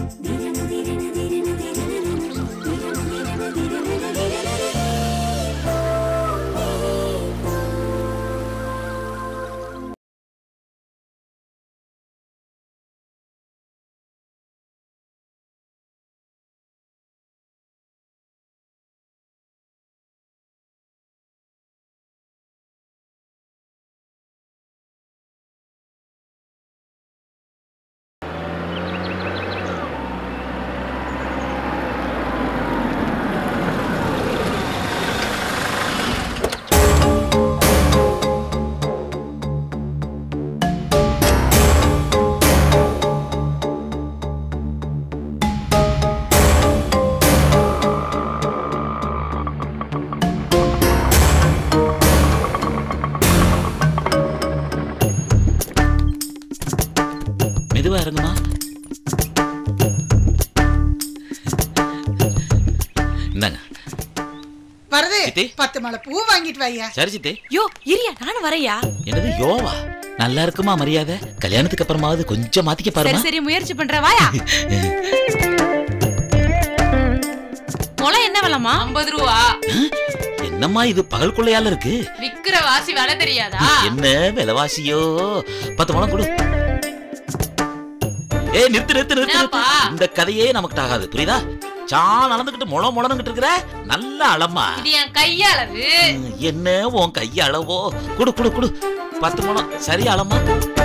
மெதுவா இறங்குமா இந்தாங்க வரது சித்தி. பத்து மலை பூ வாங்கிட்டு வையா சரி சித்தே யோ இரியா நானும் வரையா என்னது யோவா நல்லா இருக்குமா மரியாதை கல்யாணத்துக்கு அப்புறமாவது கொஞ்சம் மாத்திக்க சரி பாருமா சரி முயற்சி பண்ற வாயா முளை என்ன விலமா ஐம்பது ரூபா என்னம்மா இது பகல் கொள்ளையால இருக்கு விக்கிற வாசி விலை தெரியாதா என்ன விலைவாசியோ பத்து முழம் கொடு ஏய் நிறுத்து நிறுத்து நிறுத்து நிறுத்து என்னப்பா? இந்த கதையே நமக்கு ஆகாது புரியுதா சான் அளந்துக்கிட்டு முளம் முளந்துகிட்டு இருக்கிற நல்ல அளமா இது என் கையளவு என்ன உன் கைய அளவோ குடு குடு குடு பத்து முழம் சரி அளமா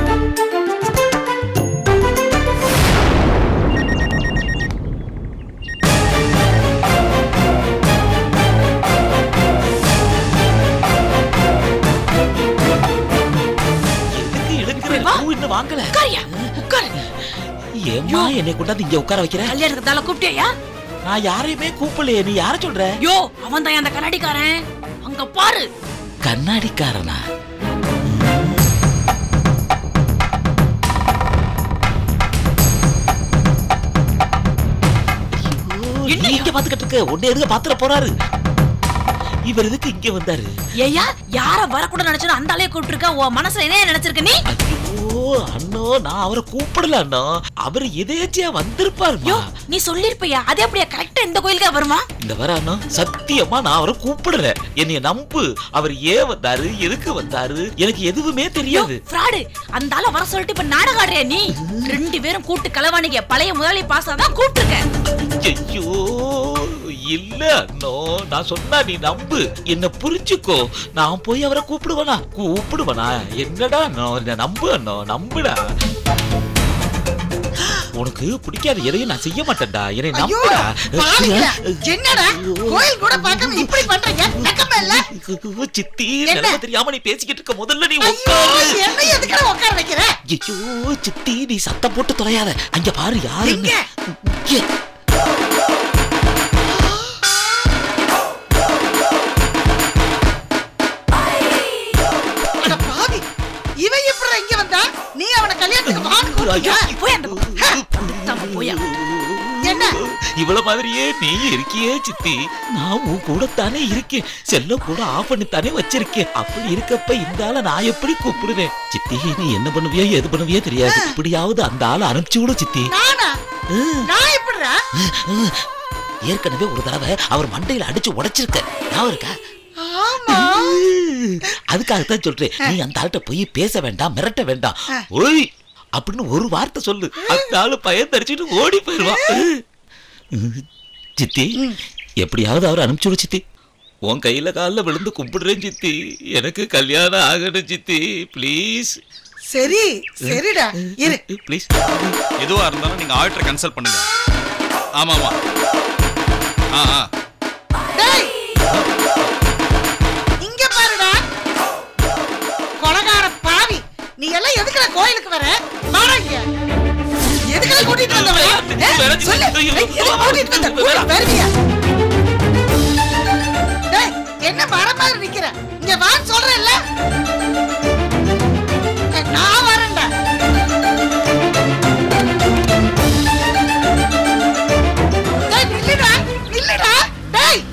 எதுக்கு இழுக்கிற பூ இன்னும் வாங்கல உட்காரியா உட்காரு ஏம்மா என்னை கொண்டாந்து இங்க உட்கார வைக்கிற கல்யாணத்துக்கு தலை கூப்பிட்டியா நான் யாரையுமே கூப்பிடலையே நீ யார சொல்ற யோ அவன் தான் அந்த கண்ணாடிக்காரன் அங்க பாரு கண்ணாடிக்காரனா ஐயோ, நீ இங்க பாத்துக்கிட்டு இருக்க உன்னை எதுக்கு பாத்துற போறாரு இவர் எதுக்கு இங்க வந்தாரு ஏயா யார வரக்கூட நினைச்சோ அந்த ஆளைய கூப்பிட்டு உன் மனசுல என்ன நினைச்சிருக்க நீ ஐயோ அண்ணோ நான் அவரை கூப்பிடல அண்ணா அவர் எதேச்சியா யோ வந்திருப்பாருமா நீ சொல்லிருப்பியா அதே அப்படியே கரெக்டா இந்த கோயிலுக்கா வருமா இந்த வர அண்ணா சத்தியமா நான் அவரை கூப்பிடல என்னைய நம்பு அவர் ஏன் வந்தாரு எதுக்கு வந்தாரு எனக்கு எதுவுமே யோ தெரியாது ஃப்ராடு அந்த ஆள வர சொல்லிட்டு இப்ப நாடகம் ஆடுறியா நீ ரெண்டு பேரும் கூட்டு கலவாணிங்க பழைய முதலாளி பாசம் தான் கூப்பிட்டுருக்க ஐயோ இல்ல அண்ணோ நான் சொன்னா நீ நம்பு என்ன புரிஞ்சுக்கோ நான் போய் அவரை கூப்பிடுவனா கூப்பிடுவனா என்னடா அண்ணோ என்ன நம்பு அண்ணோ நம்புடா உனக்கு பிடிக்காத எதையும் நான் செய்ய மாட்டேன்டா என்னை ஐயோ நம்புடா பாவிங்களா, என்னடா கோயில் கூட பார்க்காம இப்படி பண்றீங்க வெக்கமா இல்ல சித்தி என்ன? நிலைமை தெரியாம நீ பேசிக்கிட்டு இருக்க முதல்ல நீ ஐயோ உட்காரு என்ன எதுக்குடா உட்கார வைக்கிற ஐயோ சித்தி நீ சத்தம் போட்டு தொலையாத அங்க பாரு யாரு எங்க? அட பாவி இவன் எப்படி இங்க வந்தா நீ அவன கல்யாணத்துக்கு வான்னு கூப்பிட்டியா? போய் அந்த பக்கம். தம்பு போயா என்ன இவ்வளவு மாதிரியே நீ இருக்கியே சித்தி நான் உன் கூட தானே இருக்கேன் செல்ல கூட ஆஃப் பண்ணி தானே வச்சிருக்கேன் அப்படி இருக்கப்ப இந்த ஆளை நான் எப்படி கூப்பிடுவேன் சித்தி நீ என்ன பண்ணுவியோ எது பண்ணுவியோ தெரியாது இப்படியாவது அந்த ஆளை அனுப்பிச்சு விடு சித்தி நானா நான் எப்படிடா ஏற்கனவே ஒரு தடவை அவர் மண்டையில அடிச்சு உடைச்சிருக்க ஞாபகம் இருக்கா ஆமா அதுக்காகத்தான் சொல்றேன் நீ அந்த ஆள்கிட்ட போய் பேச வேண்டாம் மிரட்ட வேண்டாம் ஓய் அப்படின்னு ஒரு வார்த்தை சொல்லு அந்த ஆளு பயம் தரிச்சிட்டு ஓடி போயிடுவான் சித்தி எப்படியாவது அவர் அனுப்பிச்சு விடு சித்தி உன் கையில காலில் விழுந்து கும்பிடுறேன் சித்தி எனக்கு கல்யாணம் ஆகணும் சித்தி ப்ளீஸ் சரி சரிடா இரு ப்ளீஸ் எதுவா இருந்தாலும் நீங்க ஆடிட்டரை கன்சல்ட் பண்ணுங்க ஆமா ஆமா ஆ ஆ டேய் இங்க பாருடா கொலகார பாவி நீ எல்லாம் எதுக்குடா கோயிலுக்கு வர வாடா இங்க எதுக்குடா கூட்டிட்டு வந்தவள ஏய், சொல்லு ஏய், எதுக்கு கூட்டிட்டு வந்த கூட்டிட்டு வருவியா டேய் என்ன வர மாதிரி நிக்கிற இங்க வா சொல்றேன்ல ஏய், நான் வரேன்டா டேய் நில்லுடா நில்லுடா டேய்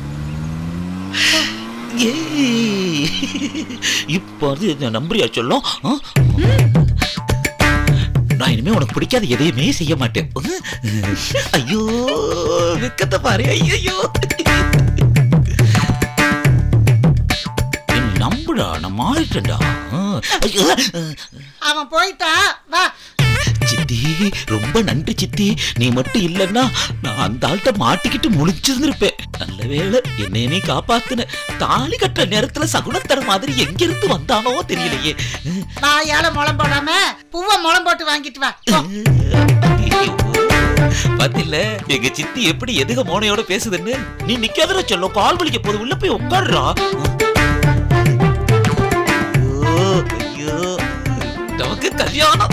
ஏய். இப்போ வந்து என்ன நம்புறியா சொல்லும் ஆ? நான் இனிமே உனக்கு பிடிக்காத எதையுமே செய்ய மாட்டேன் ஐயோ வெக்கத்தை பாரு ஐயோ நம்புடா நான் மாறிட்டேன்டா ஐயோ அவன் போயிட்டா வா சித்தி ரொம்ப நன்றி சித்தி நீ மட்டும் இல்லைன்னா நான் அந்த ஆள்கிட்ட மாட்டிக்கிட்டு முழிச்சிருந்திருப்பேன் நல்ல வேளை என்னை நீ காப்பாத்துன தாலி கட்டுற நேரத்துல சகுனத்தர மாதிரி எங்க இருந்து வந்தானோ தெரியலையே வாயால முளம் போடாம பூவை முளம் போட்டு வாங்கிட்டு வா போ. பாத்தில எங்க சித்தி எப்படி எதுக மோனையோட பேசுதுன்னு நீ நிக்காதற சொல்ல கால் வலிக்க போது உள்ள போய் உட்காருடா ஐயோ, ஐயோ நமக்கு கல்யாணம்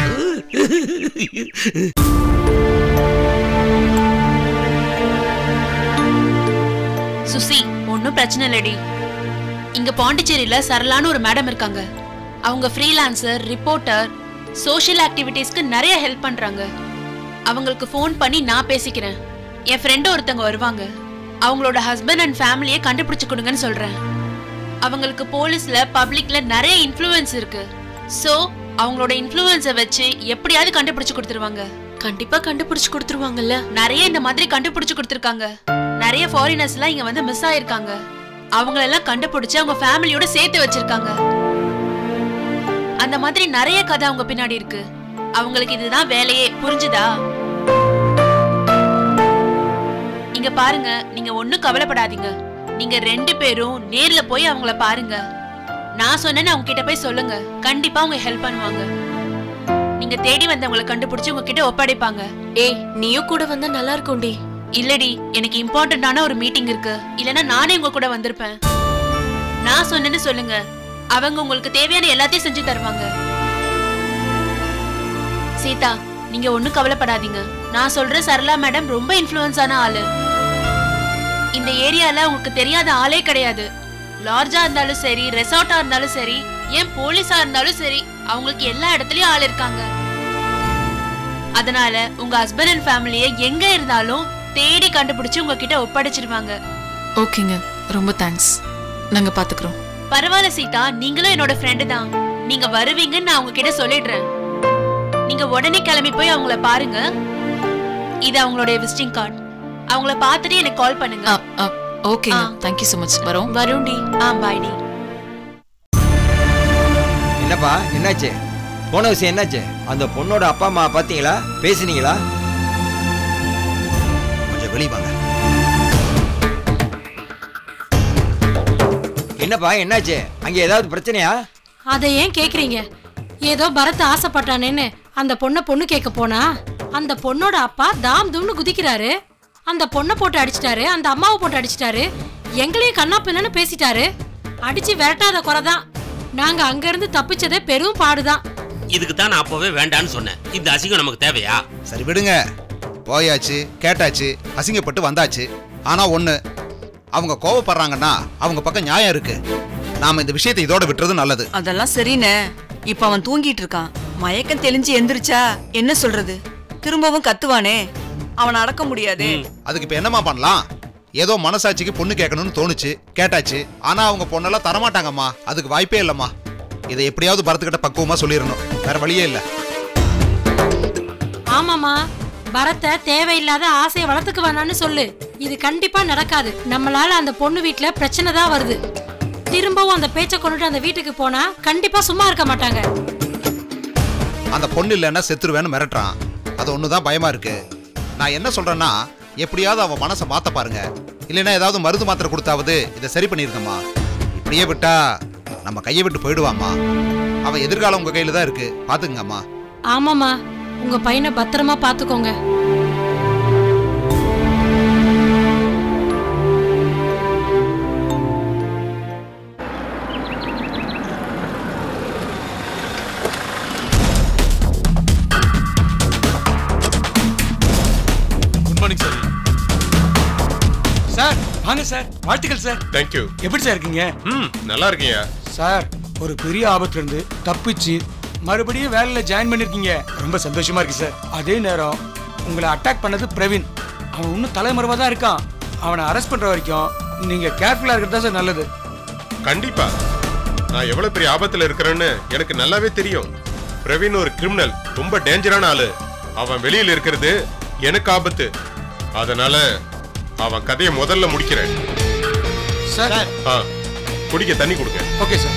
சுசி ஒன்னும் பிரச்சனை இல்லடி இங்க பாண்டிச்சேரியில சரளான்னு ஒரு மேடம் இருக்காங்க அவங்க ஃப்ரீலான்சர் ரிப்போர்ட்டர் சோஷியல் ஆக்டிவிட்டீஸ்க்கு நிறைய ஹெல்ப் பண்றாங்க அவங்களுக்கு ஃபோன் பண்ணி நான் பேசிக்கிறேன் என் ஃப்ரெண்டு ஒருத்தங்க வருவாங்க அவங்களோட ஹஸ்பண்ட் அண்ட் ஃபேமிலியை கண்டுபிடிச்சு கொடுங்கன்னு சொல்றேன் அவங்களுக்கு போலீஸ்ல பப்ளிக்ல நிறைய இன்ஃப்ளூயன்ஸ் இருக்கு சோ அவங்களோட இன்ஃப்ளூயன்ஸை வச்சு எப்படியாவது கண்டுபிடிச்சு கொடுத்துருவாங்க கண்டிப்பா கண்டுபிடிச்சு கொடுத்துருவாங்கல்ல நிறைய இந்த மாதிரி கண்டுபிடிச்சு கொடுத்துருக்காங்க நிறைய ஃபாரினர்ஸ் எல்லாம் இங்க வந்து மிஸ் ஆயிருக்காங்க அவங்களெல்லாம் கண்டுபிடிச்சு அவங்க ஃபேமிலியோட சேர்த்து வச்சிருக்காங்க அந்த மாதிரி நிறைய கதை அவங்க பின்னாடி இருக்கு அவங்களுக்கு இதுதான் வேலையே புரிஞ்சுதா இங்க பாருங்க நீங்க ஒண்ணும் கவலைப்படாதீங்க நீங்க ரெண்டு பேரும் நேர்ல போய் அவங்கள பாருங்க நான் சொன்னேன்னு அவங்க கிட்ட போய் சொல்லுங்க கண்டிப்பா அவங்க ஹெல்ப் பண்ணுவாங்க நீங்க தேடி வந்தவங்களை கண்டுபிடிச்சு உங்ககிட்ட ஒப்படைப்பாங்க ஏய் நீயும் கூட வந்தா நல்லா இருக்கும்டி இல்லடி எனக்கு இம்பார்ட்டன்டான ஒரு மீட்டிங் இருக்கு இல்லனா நானே உங்க கூட வந்திருப்பேன் நான் சொன்னேன்னு சொல்லுங்க அவங்க உங்களுக்கு தேவையான எல்லாத்தையும் செஞ்சு தருவாங்க சீதா நீங்க ஒண்ணும் கவலைப்படாதீங்க நான் சொல்ற சரளா மேடம் ரொம்ப இன்ஃப்ளூயன்ஸ் ஆன ஆளு இந்த ஏரியால உங்களுக்கு தெரியாத ஆளே கிடையாது லார்ஜா இருந்தாலும் சரி ரெசார்ட்டா இருந்தாலும் சரி ஏன் போலீஸா இருந்தாலும் சரி அவங்களுக்கு எல்லா இடத்துலயும் ஆள் இருக்காங்க அதனால உங்க ஹஸ்பண்ட் அண்ட் ஃபேமிலியை எங்க இருந்தாலும் தேடி கண்டுபிடிச்சு உங்ககிட்ட ஒப்படைச்சிருவாங்க ஓகேங்க ரொம்ப தேங்க்ஸ் நாங்க பாத்துக்கிறோம் பரவாயில்ல சீதா நீங்களும் என்னோட ஃப்ரெண்டு தான் நீங்க வருவீங்கன்னு நான் உங்ககிட்ட சொல்லிடுறேன் நீங்க உடனே கிளம்பி போய் அவங்கள பாருங்க இது அவங்களுடைய விசிட்டிங் கார்டு அவங்கள பார்த்துட்டு எனக்கு கால் பண்ணுங்க ஓகேங்க ஆ. தேங்க்யூ ஸோ மச் வரோம் வருண்டி ஆ பாய்டி என்னப்பா என்னாச்சு போன விஷயம் என்னாச்சு அந்த பொண்ணோட அப்பா அம்மா பாத்தீங்களா பேசுனீங்களா கொஞ்சம் வெளியே வாங்க என்னப்பா என்னாச்சு அங்க ஏதாவது பிரச்சனையா அதை ஏன் கேக்குறீங்க ஏதோ பரத் ஆசைப்பட்டானேன்னு அந்த பொண்ணை பொண்ணு கேட்க போனா அந்த பொண்ணோட அப்பா தாம் தூம்னு குதிக்கிறாரு அந்த பொண்ணை போட்டு அடிச்சிட்டாரு அந்த அம்மாவை போட்டு அடிச்சிட்டாரு எங்களையும் கண்ணா பின்னன்னு பேசிட்டாரு அடிச்சு விரட்டாத குறைதான் நாங்க அங்க இருந்து தப்பிச்சதே பெரும் பாடுதான் இதுக்கு தான் நான் அப்பவே வேண்டான்னு சொன்னேன் இந்த அசிங்கம் நமக்கு தேவையா சரி விடுங்க போயாச்சு கேட்டாச்சு அசிங்கப்பட்டு வந்தாச்சு ஆனா ஒண்ணு அவங்க கோவப்படுறாங்கன்னா அவங்க பக்கம் நியாயம் இருக்கு நாம இந்த விஷயத்தை இதோட விட்டுறது நல்லது அதெல்லாம் சரிண்ணே இப்ப அவன் தூங்கிட்டு இருக்கான் மயக்கம் தெளிஞ்சு எந்திரிச்சா என்ன சொல்றது திரும்பவும் கத்துவானே அவனை அடக்க முடியாது அதுக்கு இப்ப என்னம்மா பண்ணலாம் ஏதோ மனசாட்சிக்கு பொண்ணு கேட்கணும்னு தோணுச்சு கேட்டாச்சு ஆனா அவங்க பொண்ணெல்லாம் தரமாட்டாங்கம்மா அதுக்கு வாய்ப்பே இல்லம்மா இதை எப்படியாவது பரத்துக்கிட்ட பக்குவமா சொல்லிடணும் வேற வழியே இல்ல ஆமாமா பரத்தை தேவையில்லாத ஆசையை வளர்த்துக்க வேணாம்னு சொல்லு இது கண்டிப்பா நடக்காது நம்மளால அந்த பொண்ணு வீட்ல பிரச்சனை தான் வருது திரும்பவும் அந்த பேச்சை கொண்டுட்டு அந்த வீட்டுக்கு போனா கண்டிப்பா சும்மா இருக்க மாட்டாங்க அந்த பொண்ணு இல்லைன்னா செத்துருவேன்னு மிரட்டுறான் அது ஒண்ணுதான் பயமா இருக்கு நான் என்ன சொல்றேன்னா எப்படியாவது அவன் மனசை மாத்த பாருங்க இல்லைன்னா ஏதாவது மருந்து மாத்திரை கொடுத்தாவது இதை சரி பண்ணிருக்கம்மா இப்படியே விட்டா நம்ம கையை விட்டு போயிடுவாம்மா அவன் எதிர்காலம் உங்க கையில தான் இருக்கு பாத்துக்கங்கம்மா ஆமாமா உங்க பையனை பத்திரமா பாத்துக்கோங்க குட் மார்னிங் சார் சார் வாங்க சார் வாழ்த்துக்கள் சார் தேங்க்யூ எப்படி சார் இருக்கீங்க ம் நல்லா இருக்கீங்க சார் ஒரு பெரிய ஆபத்துல இருந்து தப்பிச்சு மறுபடியும் வேலையில ஜாயின் பண்ணிருக்கீங்க ரொம்ப சந்தோஷமா இருக்கு சார் அதே நேரம் உங்களை அட்டாக் பண்ணது பிரவீன் அவன் இன்னும் தலைமறைவா தான் இருக்கான் அவனை அரெஸ்ட் பண்ற வரைக்கும் நீங்க கேர்ஃபுல்லா இருக்கிறது தான் சார் நல்லது கண்டிப்பா நான் எவ்வளவு பெரிய ஆபத்துல இருக்கிறேன்னு எனக்கு நல்லாவே தெரியும் பிரவீன் ஒரு கிரிமினல் ரொம்ப டேஞ்சரான ஆளு அவன் வெளியில இருக்கிறது எனக்கு ஆபத்து அதனால அவன் கதையை முதல்ல முடிக்கிறேன் சார் ஆ குடிக்க தண்ணி கொடுங்க ஓகே சார்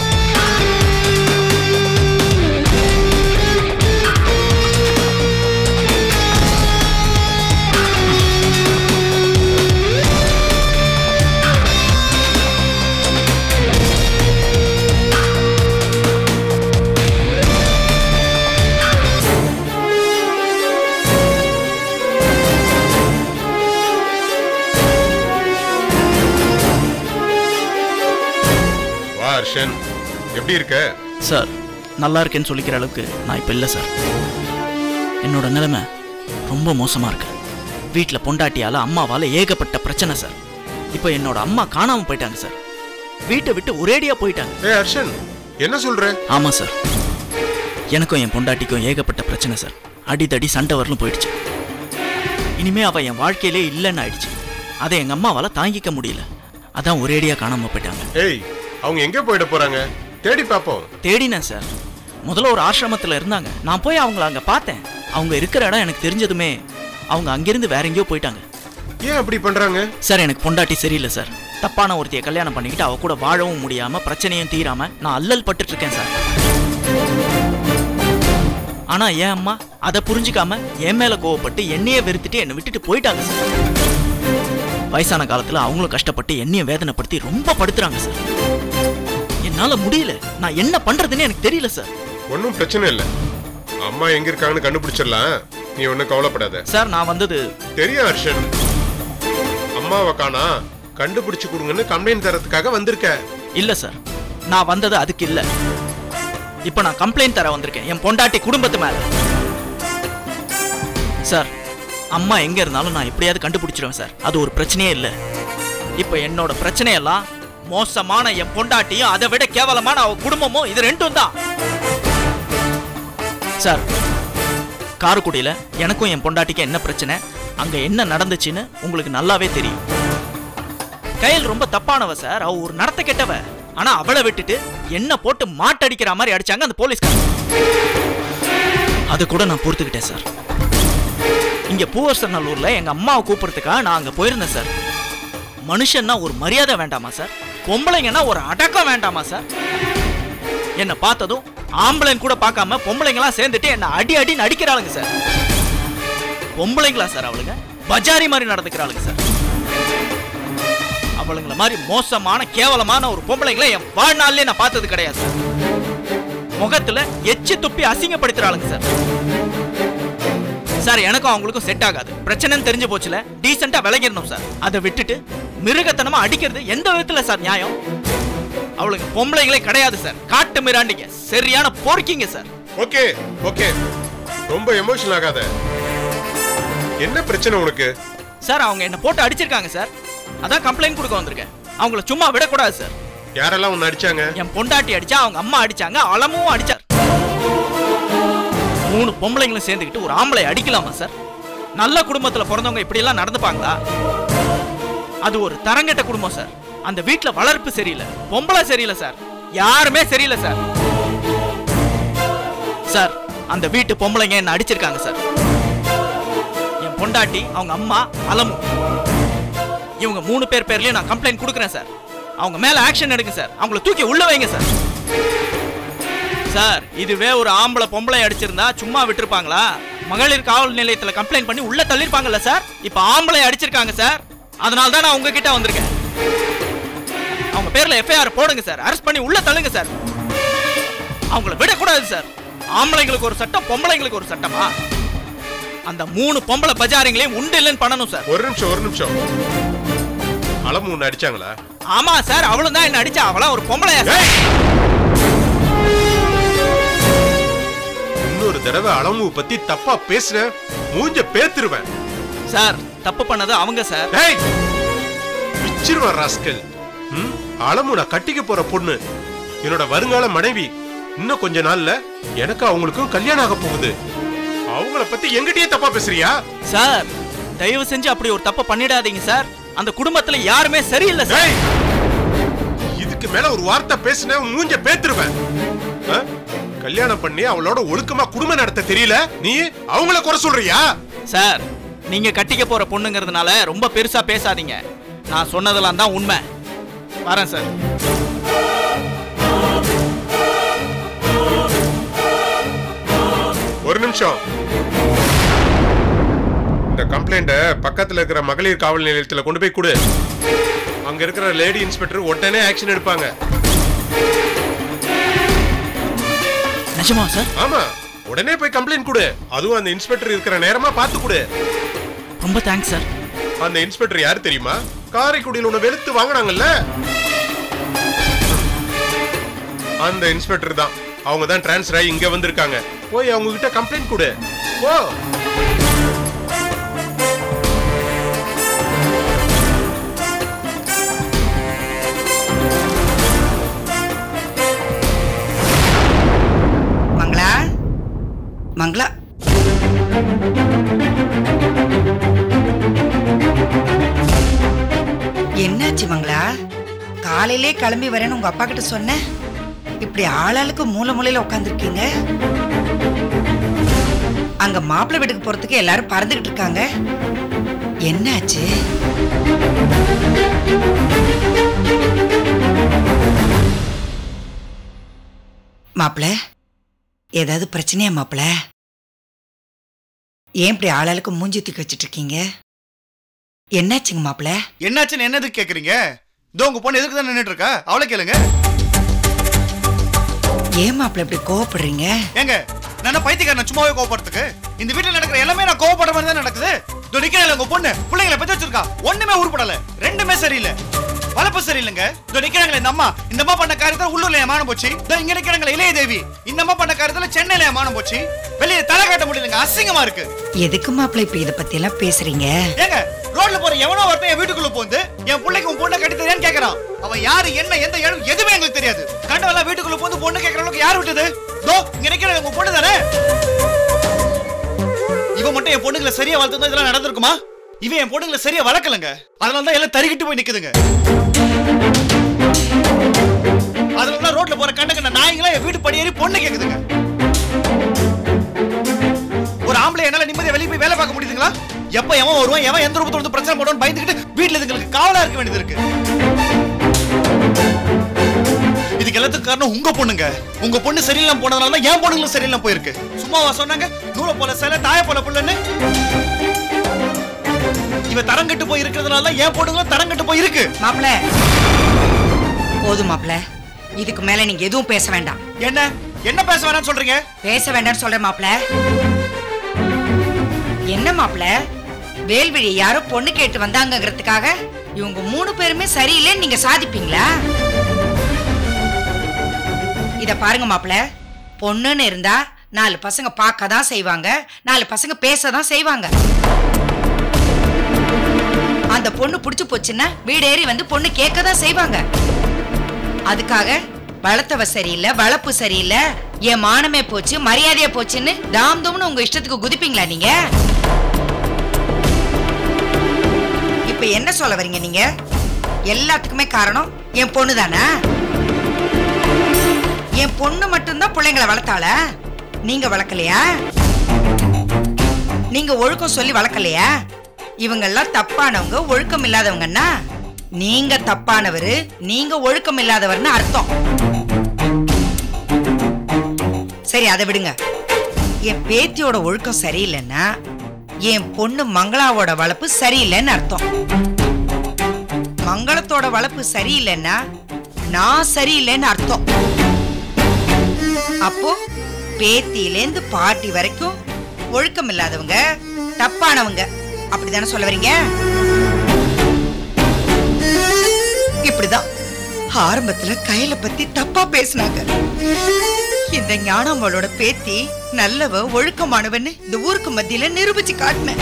வா ஹர்ஷன் எப்படி இருக்க சார் நல்லா இருக்கேன்னு சொல்லிக்கிற அளவுக்கு நான் இப்போ இல்லை சார் என்னோட நிலைமை ரொம்ப மோசமாக இருக்கு வீட்டில் பொண்டாட்டியால் அம்மாவால் ஏகப்பட்ட பிரச்சனை சார் இப்போ என்னோட அம்மா காணாமல் போயிட்டாங்க சார் வீட்டை விட்டு ஒரேடியாக போயிட்டாங்க ஏ ஹர்ஷன் என்ன சொல்ற ஆமாம் சார் எனக்கும் என் பொண்டாட்டிக்கும் ஏகப்பட்ட பிரச்சனை சார் அடிதடி சண்டை வரலும் போயிடுச்சு இனிமே அவள் என் வாழ்க்கையிலே இல்லைன்னு ஆயிடுச்சு அதை எங்கள் அம்மாவால் தாங்கிக்க முடியல அதான் ஒரேடியாக காணாமல் போயிட்டாங்க ஏய் அவங்க எங்க போயிட போறாங்க தேடி பாப்போம் தேடினேன் சார் முதல்ல ஒரு ஆசிரமத்தில் இருந்தாங்க நான் போய் அவங்கள அங்கே பார்த்தேன் அவங்க இருக்கிற இடம் எனக்கு தெரிஞ்சதுமே அவங்க அங்கிருந்து வேற எங்கேயோ போயிட்டாங்க ஏன் அப்படி பண்றாங்க சார் எனக்கு பொண்டாட்டி சரியில்லை சார் தப்பான ஒருத்தியை கல்யாணம் பண்ணிக்கிட்டு அவ கூட வாழவும் முடியாம பிரச்சனையும் தீராம நான் அல்லல் பட்டுட்டு இருக்கேன் சார் ஆனா என் அம்மா அதை புரிஞ்சுக்காம என் மேல கோவப்பட்டு என்னையே வெறுத்துட்டு என்னை விட்டுட்டு போயிட்டாங்க சார் வயசான காலத்துல அவங்களும் கஷ்டப்பட்டு என்னையும் வேதனைப்படுத்தி ரொம்ப படுத்துறாங்க சார் என்னால முடியல நான் என்ன பண்றதுன்னு எனக்கு தெரியல சார் ஒன்றும் பிரச்சனை இல்லை அம்மா எங்க இருக்காங்கன்னு கண்டுபிடிச்சிடலாம் நீ ஒன்றும் கவலைப்படாத சார் நான் வந்தது தெரியும் ஹர்ஷன் அம்மாவை காணா கண்டுபிடிச்சு கொடுங்கன்னு கம்ப்ளைண்ட் தரதுக்காக வந்திருக்க இல்ல சார் நான் வந்தது அதுக்கு இல்ல இப்ப நான் கம்ப்ளைண்ட் தர வந்திருக்கேன் என் பொண்டாட்டி குடும்பத்து மேல சார் அம்மா எங்க இருந்தாலும் நான் எப்படியாவது கண்டுபிடிச்சிருவேன் சார் அது ஒரு பிரச்சனையே இல்ல இப்ப என்னோட பிரச்சனையெல்லாம் மோசமான என் பொண்டாட்டியும் அதை விட கேவலமான அவ குடும்பமும் இது ரெண்டும் தான் சார் காரைக்குடியில எனக்கும் என் பொண்டாட்டிக்கும் என்ன பிரச்சனை அங்க என்ன நடந்துச்சுன்னு உங்களுக்கு நல்லாவே தெரியும் கையில் ரொம்ப தப்பானவ சார் அவ ஒரு நடத்த கெட்டவ ஆனா அவளை விட்டுட்டு என்ன போட்டு மாட்டடிக்கிற மாதிரி அடிச்சாங்க அந்த போலீஸ்காரங்க அது கூட நான் பொறுத்துக்கிட்டேன் சார் இங்க பூவரசநல்லூர்ல எங்க அம்மாவை கூப்பிடுறதுக்காக நான் அங்க போயிருந்தேன் சார் மனுஷன்னா ஒரு மரியாதை வேண்டாமா சார் பொம்பளைங்கன்னா ஒரு அடக்கம் வேண்டாமா சார் என்னை பார்த்ததும் ஆம்பளைன்னு கூட பார்க்காம பொம்பளைங்களாம் சேர்ந்துட்டு என்ன அடி அடின்னு அடிக்கிறாளுங்க சார் பொம்பளைங்களா சார் அவளுங்க பஜாரி மாதிரி நடந்துக்கிறாளுங்க சார் அவளுங்கள மாதிரி மோசமான கேவலமான ஒரு பொம்பளைங்களை என் வாழ்நாள்லயே நான் பார்த்தது கிடையாது சார் முகத்துல எச்சி துப்பி அசிங்கப்படுத்துறாளுங்க சார் சார் எனக்கும் அவங்களுக்கும் செட் ஆகாது பிரச்சனைன்னு தெரிஞ்சு போச்சுல டீசெண்டா விலகிடணும் சார் அதை விட்டுட்டு மிருகத்தனமா அடிக்கிறது எந்த விதத்துல சார் நியாயம் அவளுக்கு பொம்பளைங்களே கிடையாது சார் காட்டு மிராண்டிங்க சரியான பொறுக்கிங்க சார் ஓகே ஓகே ரொம்ப எமோஷனல் ஆகாத என்ன பிரச்சனை உனக்கு சார் அவங்க என்ன போட்டு அடிச்சிருக்காங்க சார் அதான் கம்ப்ளைண்ட் கொடுக்க வந்திருக்கேன் அவங்கள சும்மா விடக்கூடாது சார் யாரெல்லாம் உன்னை அடிச்சாங்க என் பொண்டாட்டி அடிச்சா அவங்க அம்மா அடிச்சாங்க அளமும் அடிச்சார் மூணு பொம்பளைங்களும் சேர்ந்துக்கிட்டு ஒரு ஆம்பளை அடிக்கலாமா சார் நல்ல குடும்பத்துல பிறந்தவங்க இப்படி எல்லாம் நடந்துப்பாங்களா அது ஒரு தரங்கெட்ட குடும்பம் சார் அந்த வீட்ல வளர்ப்பு சரியில்லை பொம்பளை சரியில்லை சார் யாருமே சரியில்லை சார் சார் அந்த வீட்டு பொம்பளைங்க என்ன அடிச்சிருக்காங்க சார் என் பொண்டாட்டி அவங்க அம்மா அலமு இவங்க மூணு பேர் பேர்லயும் நான் கம்ப்ளைண்ட் கொடுக்குறேன் சார் அவங்க மேல ஆக்ஷன் எடுங்க சார் அவங்கள தூக்கி உள்ள வைங்க சார் சார் இதுவே ஒரு ஆம்பளை பொம்பளை அடிச்சிருந்தா சும்மா விட்டுருப்பாங்களா மகளிர் காவல் நிலையத்துல கம்ப்ளைண்ட் பண்ணி உள்ள தள்ளிருப்பாங்கல்ல சார் இப்ப ஆம்பளை அடிச்சிருக்காங்க சார் அதனால தான் நான் உங்ககிட்ட வந்திருக்கேன் அவங்க பேர்ல எஃப்ஐஆர் போடுங்க சார் அரெஸ்ட் பண்ணி உள்ள தள்ளுங்க சார் அவங்கள விடக்கூடாது சார் ஆம்பளைங்களுக்கு ஒரு சட்டம் பொம்பளைங்களுக்கு ஒரு சட்டமா அந்த மூணு பொம்பளை பஜாரிங்களையும் உண்டு இல்லைன்னு பண்ணணும் சார் ஒரு நிமிஷம் ஒரு நிமிஷம் அளமு உன்னை அடிச்சாங்களா ஆமா சார் அவளும் தான் என்ன அடிச்சா அவளா ஒரு பொம்பளையா சார் இன்னொரு தடவை அளமு பத்தி தப்பா பேசுன மூஞ்ச பேத்துருவேன் சார் தப்பு பண்ணது அவங்க சார் ஏய் பிச்சிருவான் ராஸ்கல் ம் அளமு நான் கட்டிக்க போற பொண்ணு என்னோட வருங்கால மனைவி இன்னும் கொஞ்ச நாள்ல எனக்கு அவங்களுக்கும் கல்யாணம் ஆக போகுது அவங்கள பத்தி எங்கிட்டயே தப்பா பேசுறியா சார் தயவு செஞ்சு அப்படி ஒரு தப்பு பண்ணிடாதீங்க சார் அந்த குடும்பத்துல யாருமே சரியில்லை சார் இதுக்கு மேல ஒரு வார்த்தை பேசுன உன் மூஞ்ச பேத்துருவேன் ஆ? கல்யாணம் பண்ணி அவளோட ஒழுக்கமா குடும்பம் நடத்த தெரியல நீ அவங்கள குறை சொல்றியா சார் நீங்க கட்டிக்க போற பொண்ணுங்கிறதுனால ரொம்ப பெருசா பேசாதீங்க நான் சொன்னதெல்லாம் தான் உண்மை வரேன் சார் ஒரு நிமிஷம் இந்த கம்ப்ளைண்ட பக்கத்துல இருக்கிற மகளிர் காவல் நிலையத்துல கொண்டு போய் கொடு அங்க இருக்கிற லேடி இன்ஸ்பெக்டர் உடனே ஆக்ஷன் எடுப்பாங்க நிஜமா சார் ஆமா உடனே போய் கம்ப்ளைண்ட் கொடு அதுவும் அந்த இன்ஸ்பெக்டர் இருக்கிற நேரமா பார்த்து கொடு ரொம்ப தேங்க்ஸ் சார் அந்த இன்ஸ்பெக்டர் யார் தெரியுமா காரைக்குடியில் உன்னை வெளுத்து வாங்கினாங்கல்ல அந்த இன்ஸ்பெக்டர் தான் அவங்க தான் டிரான்ஸ்ஃபர் ஆகி இங்க வந்திருக்காங்க போய் அவங்க கிட்ட கம்ப்ளைண்ட் கொடு போ மங்களா மங்களா என்னாச்சு மங்களா காலையிலே கிளம்பி வரேன்னு உங்க அப்பா கிட்ட சொன்ன இப்படி ஆளாளுக்கு மூல மூலையில உட்காந்துருக்கீங்க அங்க மாப்பிள்ளை வீட்டுக்கு போறதுக்கு எல்லாரும் பறந்துகிட்டு இருக்காங்க என்னாச்சு மாப்பிள்ள ஏதாவது பிரச்சனையா மாப்பிள்ள ஏன் இப்படி ஆளாளுக்கு மூஞ்சி தூக்கி வச்சிட்டு இருக்கீங்க என்னாச்சுங்க மாப்பிள்ள என்னாச்சுன்னு என்னதுக்கு கேக்குறீங்க இதோ உங்க பொண்ணு எதுக்கு தான் நின்னுட்டு இருக்கா அவளை கேளுங்க ஏன் மாப்பிள்ள இப்படி கோவப்படுறீங்க ஏங்க நான் என்ன பைத்தியக்காரன் சும்மாவே கோவப்படுறதுக்கு இந்த வீட்டுல நடக்கிற எல்லாமே நான் கோவப்படுற மாதிரி தான் நடக்குது இதோ நிக்கிறேன் உங்க பொண்ணு பிள்ளைங்களை பெத்து வச்சிருக்கா ஒண்ணுமே உருப்படல ரெண்டுமே சரியில்லை வளர்ப்பு சரியில்லைங்க இதோ நிக்கிறாங்களே இந்த அம்மா இந்த அம்மா பண்ண காரியத்துல உள்ளூர்ல என் மானம் போச்சு இதோ இங்க நிக்கிறாங்களே இளைய தேவி இந்த அம்மா பண்ண காரியத்துல சென்னையில என் மானம் போச்சு வெளியே தலை காட்ட முடியலங்க அசிங்கமா இருக்கு எதுக்கு மாப்பிள்ள இப்ப இத பத்தி எல்லாம் பேசுறீங்க ஏங்க ரோட்ல போற எவனோ ஒருத்தன் என் வீட்டுக்குள்ள போந்து என் பிள்ளைக்கு உன் பொண்ணை கட்டி தெரியான்னு கேக்குறான் அவன் யாரு என்ன எந்த இடம் எதுவுமே எங்களுக்கு தெரியாது கண்டவெல்லாம் வீட்டுக்குள்ள போந்து பொண்ணு கேக்குற அளவுக்கு யார் விட்டது தோ இங்க நிக்கிற உங்க பொண்ணு தானே இவன் மட்டும் என் பொண்ணுங்களை சரியா வளர்த்து இதெல்லாம் நடந்திருக்குமா இவன் என் பொண்ணுங்களை சரியா வளர்க்கலங்க அதனால தான் எல்லாம் தறிக்கிட்டு போய் நிக்குதுங்க அதனால தான் ரோட்ல போற கண்ட கண்ட நாய்ங்களா என் வீட்டு படி ஏறி பொண்ணு கேக்குதுங்க ஒரு ஆம்பளை என்னால நிம்மதியா வெளியே போய் வேலை பார்க்க முடியுதுங்களா எப்ப எவன் வருவான் எவன் எந்த ரூபத்துல வந்து பிரச்சனை போடுவான்னு பயந்துக்கிட்டு வீட்டுல இதுங்களுக்கு காவலா இருக்க வேண்டியது இருக்கு இதுக்கு எல்லாத்துக்கும் காரணம் உங்க பொண்ணுங்க உங்க பொண்ணு சரியில்லாம போனதுனால தான் என் பொண்ணுங்களும் சரியில்லாம போயிருக்கு சும்மாவா சொன்னாங்க நூலை போல சில தாய போல புள்ளன்னு இவ தரங்கட்டு போய் இருக்கிறதுனால தான் என் பொண்ணுங்களும் தரங்கட்டு போய் இருக்கு மாப்பிள்ள போதும் மாப்பிள்ள இதுக்கு மேல நீங்க எதுவும் பேச வேண்டாம் என்ன என்ன பேச வேணாம்னு சொல்றீங்க பேச வேண்டாம்னு சொல்றேன் மாப்பிள்ள என்ன மாப்பிள்ள வேல்விழி யாரோ பொண்ணு கேட்டு வந்தாங்கங்கிறதுக்காக இவங்க மூணு பேருமே சரியில்லைன்னு நீங்க சாதிப்பீங்களா இத பாருங்க மாப்பிள்ள பொண்ணுன்னு இருந்தா நாலு பசங்க பார்க்க தான் செய்வாங்க நாலு பசங்க பேச தான் செய்வாங்க அந்த பொண்ணு புடிச்சு போச்சுன்னா வீடேறி வந்து பொண்ணு கேட்க தான் செய்வாங்க அதுக்காக வளர்த்தவ சரியில்லை வளர்ப்பு சரியில்லை என் மானமே போச்சு மரியாதையே போச்சுன்னு தாம் தூம்னு உங்க இஷ்டத்துக்கு குதிப்பீங்களா நீங்க இப்ப என்ன சொல்ல வரீங்க நீங்க எல்லாத்துக்குமே காரணம் என் பொண்ணு தானே என் பொண்ணு மட்டும்தான் பிள்ளைங்களை வளர்த்தாள நீங்க வளர்க்கலையா நீங்க ஒழுக்கம் சொல்லி வளர்க்கலையா இவங்கெல்லாம் தப்பானவங்க ஒழுக்கம் இல்லாதவங்கன்னா நீங்க தப்பானவரு நீங்க ஒழுக்கம் இல்லாதவர்னு அர்த்தம் சரி அதை விடுங்க என் பேத்தியோட ஒழுக்கம் சரியில்லைன்னா என் பொண்ணு மங்களாவோட வளர்ப்பு சரியில்லைன்னு அர்த்தம் மங்களத்தோட வளர்ப்பு சரியில்லைன்னா நான் சரியில்லைன்னு அர்த்தம் அப்போ பேத்தியிலேந்து பாட்டி வரைக்கும் ஒழுக்கம் இல்லாதவங்க தப்பானவங்க அப்படிதானே சொல்ல வரீங்க இப்படிதான் ஆரம்பத்துல கையில பத்தி தப்பா பேசினாங்க இந்த ஞானம்மளோட பேத்தி நல்லவ ஒழுக்கமானவன்னு இந்த ஊருக்கு மத்தியில நிரூபிச்சு காட்டினேன்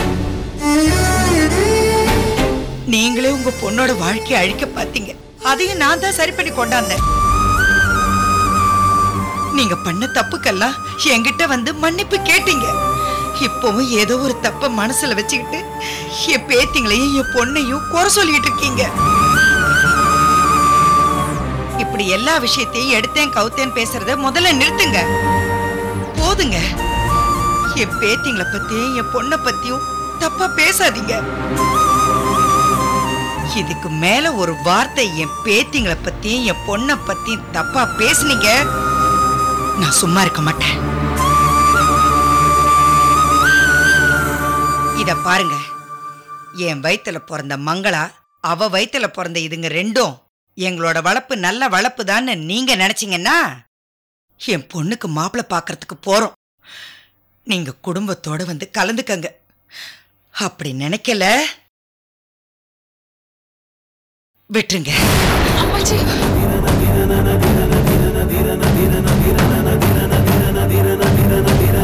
நீங்களே உங்க பொண்ணோட வாழ்க்கையை அழிக்க பாத்தீங்க அதையும் நான் தான் சரி பண்ணி கொண்டாந்தேன் நீங்க பண்ண தப்புக்கெல்லாம் என்கிட்ட வந்து மன்னிப்பு கேட்டீங்க இப்பவும் ஏதோ ஒரு தப்ப மனசுல வச்சுக்கிட்டு என் பேத்திங்களையும் என் பொண்ணையும் குறை சொல்லிட்டு இருக்கீங்க இப்படி எல்லா விஷயத்தையும் எடுத்தேன் கவுத்தேன் பேசுறத முதல்ல நிறுத்துங்க போதுங்க என் பேத்திங்களை பத்தியும் என் பொண்ணை பத்தியும் தப்பா பேசாதீங்க இதுக்கு மேல ஒரு வார்த்தை என் பேத்திங்களை பத்தியும் என் பொண்ணை பத்தியும் தப்பா பேசுனீங்க நான் சும்மா இருக்க மாட்டேன் இத பாருங்க என் வயித்துல பிறந்த மங்களா அவ வயித்துல பிறந்த இதுங்க ரெண்டும் எங்களோட வளர்ப்பு நல்ல வளர்ப்பு தான் நீங்க நினைச்சீங்கன்னா என் பொண்ணுக்கு மாப்பிள்ளை பார்க்கறதுக்கு போறோம் நீங்க குடும்பத்தோட வந்து கலந்துக்கங்க அப்படி நினைக்கல விட்டுருங்க அம்மாச்சி